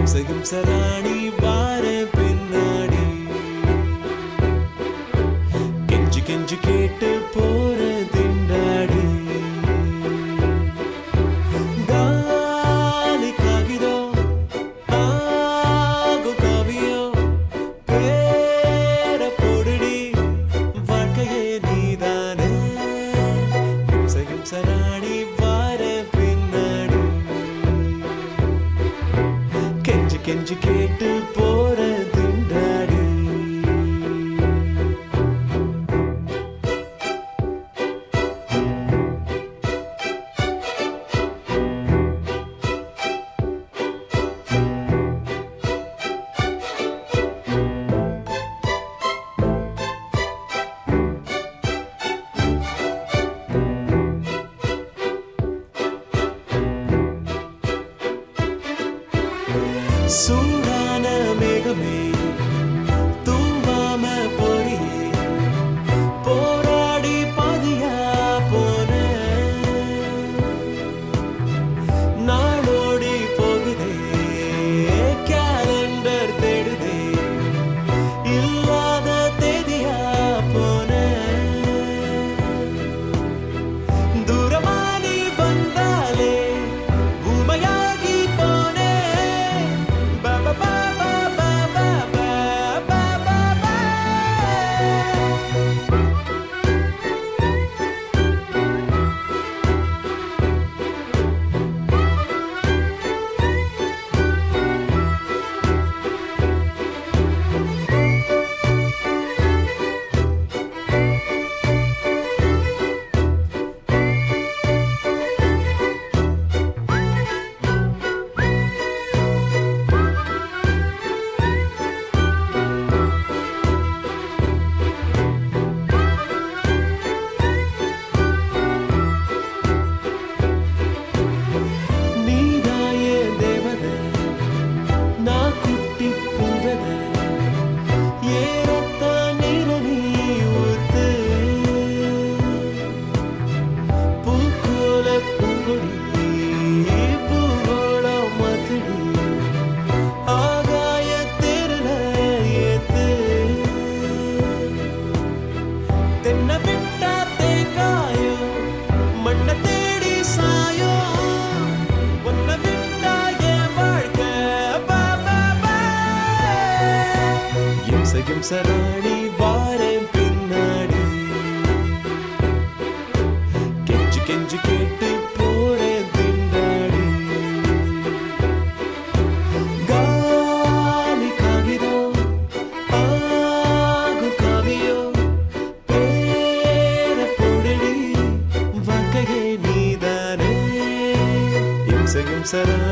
இம்ச இம்ச ராணி வார பின்னாடி கெஞ்சி கெஞ்சி கேட்டு போற திண்டாடி காலி காகிதம் ஆகும் காவியம் பேர பொடுடி வாழ்க்கையே நீதானே இம்ச இம்ச ராணி வார பின்னாடி கெஞ்சி கெஞ்சி கேட்டு போற திண்டாடி சூடான மேகமே தூங்காம பொறியே போராடி பாதியா போன நாடோடி போகுதே கேலண்டர் தேடுதே இல்லாத தேதியா போன தூரமானி வந்தாலே ஊமையாகி போனே பா பா பா பா பா பா பா பா பா பா. நீதாயே தேவதை நான் குட்டி பூவதை ஏறத்தான் நீர நீ ஊத்து பூக்கோல பூங்கொடி பூவோளம் மதுடி ஆகாய தேரல ஏத்து தென்ன விட்டா தேங்காயோ மண்ண தேடி சாயோ உன்னை விட்டா என் வாழ்க்கை பா பா பா இம்ச இம்ச ராணி வாரேன் பின்னாடி கெஞ்சு கெஞ்சு கேட்டு போறேன் திண்டாடி காலி காகிதம் ஆகும் காவியம் பேர பொருளி வாழ்க்கையே நீதானே இம்ச இம்ச ராணி